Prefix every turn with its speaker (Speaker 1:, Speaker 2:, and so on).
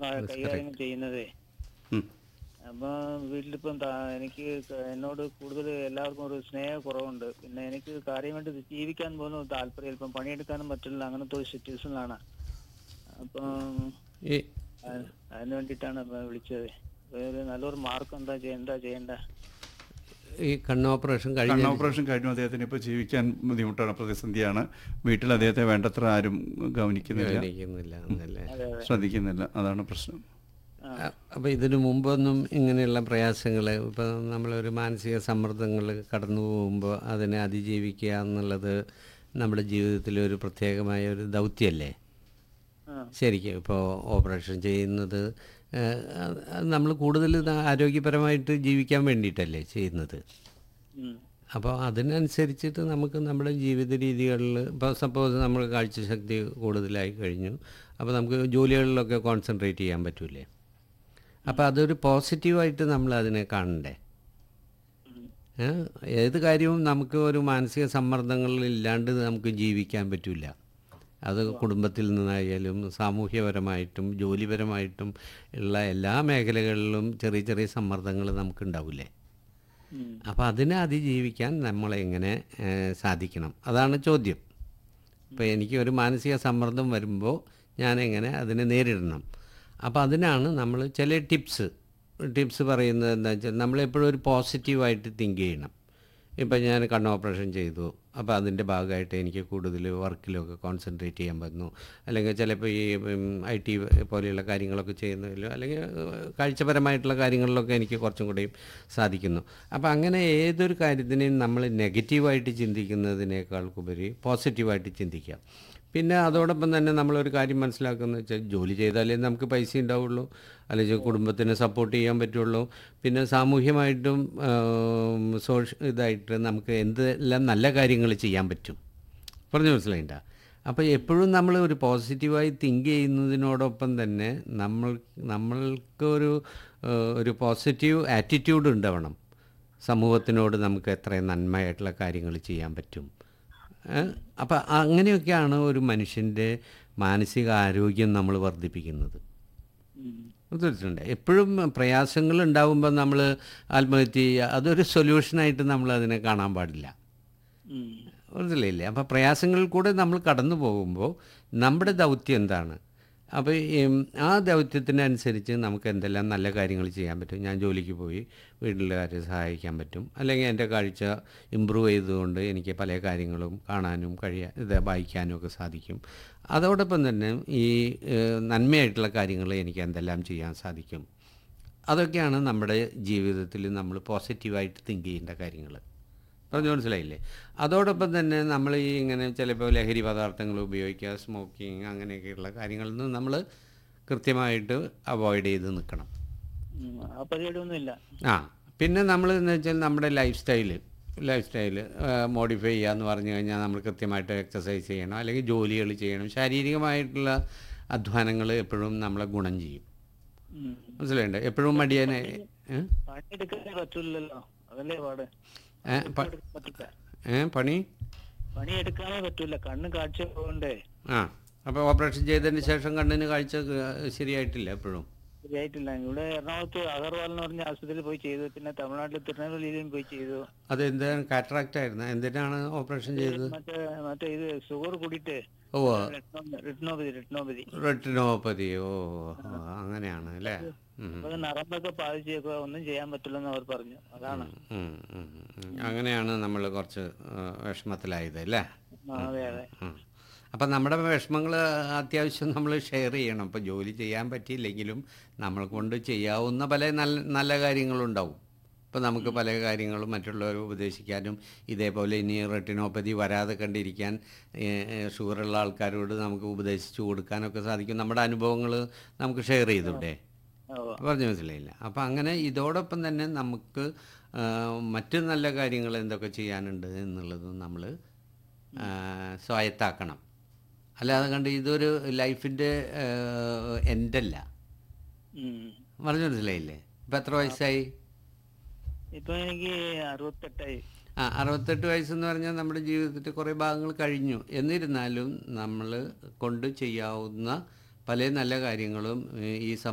Speaker 1: കൈകാര്യം ചെയ്യുന്നതേ
Speaker 2: ഉം.
Speaker 1: അപ്പൊ വീട്ടിലിപ്പം താ- എനിക്ക് ക- എന്നോട് കൂടുതൽ എല്ലാവർക്കും ഒരു സ്നേഹ കുറവുണ്ട് പിന്നെ എനിക്ക് കാര്യമായിട്ട് ജീവിക്കാൻ പോലും താല്പര്യം ഇപ്പം പണിയെടുക്കാനും പറ്റില്ല അങ്ങനത്തെ ഒരു സിറ്റുവേഷനിലാണ് അപ്പം
Speaker 2: ഈ
Speaker 1: അ- അതിന് വേണ്ടിയിട്ടാണ് ഇപ്പൊ വിളിച്ചത് ഒരു നല്ലൊരു മാർക്ക് എന്താ ചെയ്യ എന്താ ചെയ്യണ്ട
Speaker 2: ഈ കണ്ണ് ഓപ്പറേഷൻ കഴിഞ്ഞ
Speaker 3: കണ്ണ് ഓപ്പറേഷൻ കഴിഞ്ഞു അദ്ദേഹത്തിന് ഇപ്പോൾ ജീവിക്കാൻ ബുദ്ധിമുട്ടാണ് പ്രതിസന്ധിയാണ് വീട്ടിൽ അദ്ദേഹത്തെ വേണ്ടത്ര ആരും ഗവനിക്കുന്നില്ല
Speaker 2: ഗവനിക്കുന്നില്ല എന്നല്ലേ
Speaker 1: അതെ അതെ
Speaker 3: ശ്രദ്ധിക്കുന്നില്ല അതാണ് പ്രശ്നം
Speaker 1: ആ
Speaker 2: അപ്പോൾ ഇതിനു മുമ്പൊന്നും ഇങ്ങനെയുള്ള പ്രയാസങ്ങൾ ഇപ്പോൾ നമ്മളൊരു മാനസിക സമ്മർദ്ദങ്ങൾ കടന്നു പോകുമ്പോൾ അതിനെ അതിജീവിക്കുക എന്നുള്ളത് നമ്മുടെ ജീവിതത്തിലെ ഒരു പ്രത്യേകമായ ഒരു ദൗത്യമല്ലേ
Speaker 1: ആ
Speaker 2: ശരിക്കും ഇപ്പോൾ ഓപ്പറേഷൻ ചെയ്യുന്നത് നമ്മൾ കൂടുതൽ ന- ആരോഗ്യപരമായിട്ട് ജീവിക്കാൻ വേണ്ടിയിട്ടല്ലേ ചെയ്യുന്നത്
Speaker 1: ഉം.
Speaker 2: അപ്പോൾ അതിനനുസരിച്ചിട്ട് നമുക്ക് നമ്മുടെ ജീവിത രീതികളിൽ ഇപ്പോൾ സപ്പോസ് നമ്മൾ കാഴ്ചശക്തി കൂടുതലായി കഴിഞ്ഞു അപ്പോൾ നമുക്ക് ജോലികളിലൊക്കെ കോൺസെൻട്രേറ്റ് ചെയ്യാൻ പറ്റൂലേ അപ്പോൾ അതൊരു പോസിറ്റീവായിട്ട് നമ്മൾ അതിനെ കാണണ്ടേ
Speaker 1: ഉം.
Speaker 2: ഏ? ഏത് കാര്യവും നമുക്ക് ഒരു മാനസിക സമ്മർദ്ദങ്ങളില്ലാണ്ട് നമുക്ക് ജീവിക്കാൻ പറ്റില്ല അത് കുടുംബത്തിൽ നിന്നായാലും സാമൂഹ്യപരമായിട്ടും ജോലിപരമായിട്ടും ഉള്ള എല്ലാ മേഖലകളിലും ചെറിയ ചെറിയ സമ്മർദ്ദങ്ങൾ നമുക്കുണ്ടാവില്ലേ
Speaker 1: ഉം.
Speaker 2: അപ്പോൾ അതിനെ അതിജീവിക്കാൻ നമ്മളെങ്ങനെ ഏ, സാധിക്കണം അതാണ് ചോദ്യം ഇപ്പോൾ എനിക്ക് ഒരു മാനസിക സമ്മർദ്ദം വരുമ്പോൾ ഞാൻ എങ്ങനെ അതിനെ നേരിടണം അപ്പോൾ അതിനാണ് നമ്മൾ ചില ടിപ്സ് ടിപ്സ് പറയുന്നത് എന്താ വെച്ചാൽ നമ്മളെപ്പോഴും ഒരു പോസിറ്റീവായിട്ട് തിങ്ക് ചെയ്യണം ഇപ്പം ഞാൻ കണ്ണ് ഓപ്പറേഷൻ ചെയ്തു അപ്പോൾ അതിൻ്റെ ഭാഗമായിട്ട് എനിക്ക് കൂടുതൽ വർക്കിലൊക്കെ കോൺസെൻട്രേറ്റ് ചെയ്യാൻ പറ്റുന്നു അല്ലെങ്കിൽ ചിലപ്പോൾ ഈ ഐ ടി പോലെയുള്ള കാര്യങ്ങളൊക്കെ ചെയ്യുന്നതിലോ അല്ലെങ്കിൽ ഏഹ്, കാഴ്ചപരമായിട്ടുള്ള കാര്യങ്ങളിലൊക്കെ എനിക്ക് കുറച്ചും കൂടെയും സാധിക്കുന്നു അപ്പോൾ അങ്ങനെ ഏതൊരു കാര്യത്തിനെയും നമ്മൾ നെഗറ്റീവായിട്ട് ചിന്തിക്കുന്നതിനേക്കാൾ ഉപരി പോസിറ്റീവായിട്ട് ചിന്തിക്കാം പിന്നെ അതോടൊപ്പം തന്നെ നമ്മളൊരു കാര്യം മനസ്സിലാക്കുന്നത് വെച്ചാൽ ജോലി ചെയ്താലേ നമുക്ക് പൈസ ഉണ്ടാവുള്ളൂ അല്ലെങ്കിൽ കുടുംബത്തിനെ സപ്പോർട്ട് ചെയ്യാൻ പറ്റുള്ളൂ പിന്നെ സാമൂഹ്യമായിട്ടും സോഷ്യ ഇതായിട്ട് നമുക്ക് എന്തെല്ലാം നല്ല കാര്യങ്ങൾ ചെയ്യാൻ പറ്റും പറഞ്ഞു മനസ്സിലായിണ്ട അപ്പോൾ എപ്പോഴും നമ്മൾ ഒരു പോസിറ്റീവായി തിങ്ക് ചെയ്യുന്നതിനോടൊപ്പം തന്നെ നമ്മൾ നമ്മൾക്ക് ഒരു ഏഹ്, ഒരു പോസിറ്റീവ് ആറ്റിറ്റ്യൂഡ് ഉണ്ടാവണം സമൂഹത്തിനോട് നമുക്ക് എത്രയും നന്മയായിട്ടുള്ള കാര്യങ്ങൾ ചെയ്യാൻ പറ്റും അപ്പം അങ്ങനെയൊക്കെയാണ് ഒരു മനുഷ്യൻ്റെ മാനസിക ആരോഗ്യം നമ്മൾ വർദ്ധിപ്പിക്കുന്നത്
Speaker 1: ഉം.
Speaker 2: തീർച്ചയായിട്ടും എപ്പോഴും പ്രയാസങ്ങൾ ഉണ്ടാകുമ്പോൾ നമ്മൾ ആത്മഹത്യ ചെയ്യുക അതൊരു സൊല്യൂഷനായിട്ട് നമ്മൾ അതിനെ കാണാൻ പാടില്ല
Speaker 1: ഉം.
Speaker 2: മനസ്സിലായില്ലേ അപ്പോൾ പ്രയാസങ്ങളിൽ കൂടെ നമ്മൾ കടന്നു പോകുമ്പോൾ നമ്മുടെ ദൗത്യം എന്താണ് അപ്പോൾ ആ ദൗത്യത്തിനനുസരിച്ച് നമുക്ക് എന്തെല്ലാം നല്ല കാര്യങ്ങൾ ചെയ്യാൻ പറ്റും ഞാൻ ജോലിക്ക് പോയി വീട്ടിലുകാരെ സഹായിക്കാൻ പറ്റും അല്ലെങ്കിൽ എൻ്റെ കാഴ്ച ഇമ്പ്രൂവ് ചെയ്തുകൊണ്ട് എനിക്ക് പല കാര്യങ്ങളും കാണാനും കഴിയാ ഇത് വായിക്കാനും ഒക്കെ സാധിക്കും അതോടൊപ്പം തന്നെ ഈ ഏഹ്, നന്മയായിട്ടുള്ള കാര്യങ്ങൾ എനിക്ക് എന്തെല്ലാം ചെയ്യാൻ സാധിക്കും അതൊക്കെയാണ് നമ്മുടെ ജീവിതത്തിൽ നമ്മൾ പോസിറ്റീവായിട്ട് തിങ്ക് ചെയ്യേണ്ട കാര്യങ്ങൾ പറഞ്ഞു മനസ്സിലായില്ലേ അതോടൊപ്പം തന്നെ നമ്മൾ ഈ ഇങ്ങനെ ചിലപ്പോൾ ലഹരി പദാർത്ഥങ്ങൾ ഉപയോഗിക്കുക സ്മോക്കിങ് അങ്ങനെയൊക്കെയുള്ള കാര്യങ്ങളിൽ നിന്ന് നമ്മൾ കൃത്യമായിട്ട് അവോയ്ഡ് ചെയ്ത് നിൽക്കണം
Speaker 1: ഉം. ആ പരിപാടിയൊന്നും ഇല്ല
Speaker 2: ആ പിന്നെ നമ്മൾ എന്ന് വെച്ചാൽ നമ്മുടെ life style life style modify ചെയ്യുക എന്ന് പറഞ്ഞു കഴിഞ്ഞാൽ നമ്മൾ കൃത്യമായിട്ട് എക്സസൈസ് ചെയ്യണം അല്ലെങ്കിൽ ജോലികൾ ചെയ്യണം ശാരീരികമായിട്ടുള്ള അധ്വാനങ്ങൾ എപ്പോഴും നമ്മളെ ഗുണം ചെയ്യും
Speaker 1: ഉം.
Speaker 2: മനസ്സിലായിട്ടുണ്ട് എപ്പോഴും മടിയനെ ഏ?
Speaker 1: പണിയെടുക്കാനേ പറ്റൂലല്ലോ അതല്ലേ പാട്
Speaker 2: ഏ, പ-
Speaker 1: എടുക്കാൻ പറ്റില്ല
Speaker 2: ഏ പണി
Speaker 1: പണിയെടുക്കാനേ പറ്റൂല കണ്ണ് കാഴ്ച പോകണ്ടേ
Speaker 2: ആ അപ്പോൾ ഓപ്പറേഷൻ ചെയ്തതിന് ശേഷം കണ്ണിന് കാഴ്ച ഏഹ്, ശരിയായിട്ടില്ല എപ്പോഴും
Speaker 1: ശരിയായിട്ടില്ല ഇവിടെ എറണാകുളത്ത് അഗർവാൾ എന്ന് പറഞ്ഞ ആശുപത്രിയിൽ പോയി ചെയ്തു പിന്നെ തമിഴ്നാട്ടിൽ തിരുനെൽവേലിയിലും പോയി ചെയ്തു
Speaker 2: അത് എന്താണ് കാറ്ററാക്റ്റ് ആയിരുന്നു എന്തിനാണ് ഓപ്പറേഷൻ ചെയ്തത്
Speaker 1: മറ്റേ മറ്റേ ഇത് ഷുഗർ കൂടിയിട്ട്
Speaker 2: ഓ
Speaker 1: റിട്ടനോപതി റിട്ടനോപതി
Speaker 2: റെറ്റിനോപ്പതി ഓ ഓ, അങ്ങനെയാണ് അല്ലേ ഉം,
Speaker 1: അപ്പൊ നരമ്പൊക്കെ ബാധിച്ചൊക്കെ ഒന്നും ചെയ്യാൻ പറ്റില്ലെന്ന് അവർ പറഞ്ഞു അതാണ്
Speaker 2: ഉം, ഉം, ഉം. അങ്ങനെയാണ് നമ്മൾ കുറച്ച് ഏഹ്, വിഷമത്തിലായത് അല്ലേ
Speaker 1: ആ, അതെ അതെ
Speaker 2: അപ്പം നമ്മുടെ വിഷമങ്ങൾ അത്യാവശ്യം നമ്മൾ ഷെയർ ചെയ്യണം ഇപ്പോൾ ജോലി ചെയ്യാൻ പറ്റിയില്ലെങ്കിലും നമ്മൾ കൊണ്ട് ചെയ്യാവുന്ന പല നല്ല നല്ല കാര്യങ്ങളുണ്ടാവും ഇപ്പോൾ നമുക്ക് പല കാര്യങ്ങളും മറ്റുള്ളവരെ ഉപദേശിക്കാനും ഇതേപോലെ ഇനി റെട്ടിനോപ്പതി വരാതെ കണ്ടിരിക്കാൻ ഷുഗറുള്ള ആൾക്കാരോട് നമുക്ക് ഉപദേശിച്ചു കൊടുക്കാനൊക്കെ സാധിക്കും നമ്മുടെ അനുഭവങ്ങൾ നമുക്ക് ഷെയർ ചെയ്തൂടെ
Speaker 1: ഓ
Speaker 2: പറഞ്ഞു മനസ്സിലായില്ല അപ്പം അങ്ങനെ ഇതോടൊപ്പം തന്നെ നമുക്ക് ആ, മറ്റ് നല്ല കാര്യങ്ങൾ എന്തൊക്കെ ചെയ്യാനുണ്ട് എന്നുള്ളതും നമ്മൾ സ്വായത്താക്കണം അല്ലാതെ കണ്ട് ഇതൊരു ലൈഫിൻ്റെ എൻഡല്ല
Speaker 1: ഉം.
Speaker 2: പറഞ്ഞു മനസ്സിലായില്ലേ ഇപ്പം എത്ര വയസ്സായി
Speaker 1: ഇപ്പൊ എനിക്ക് അറുപത്തെട്ടായി
Speaker 2: ആ അറുപത്തെട്ട് വയസ്സെന്ന് പറഞ്ഞാൽ നമ്മുടെ ജീവിതത്തിൽ കുറേ ഭാഗങ്ങൾ കഴിഞ്ഞു എന്നിരുന്നാലും നമ്മൾ കൊണ്ട് ചെയ്യാവുന്ന പല നല്ല കാര്യങ്ങളും ഏ, ഈ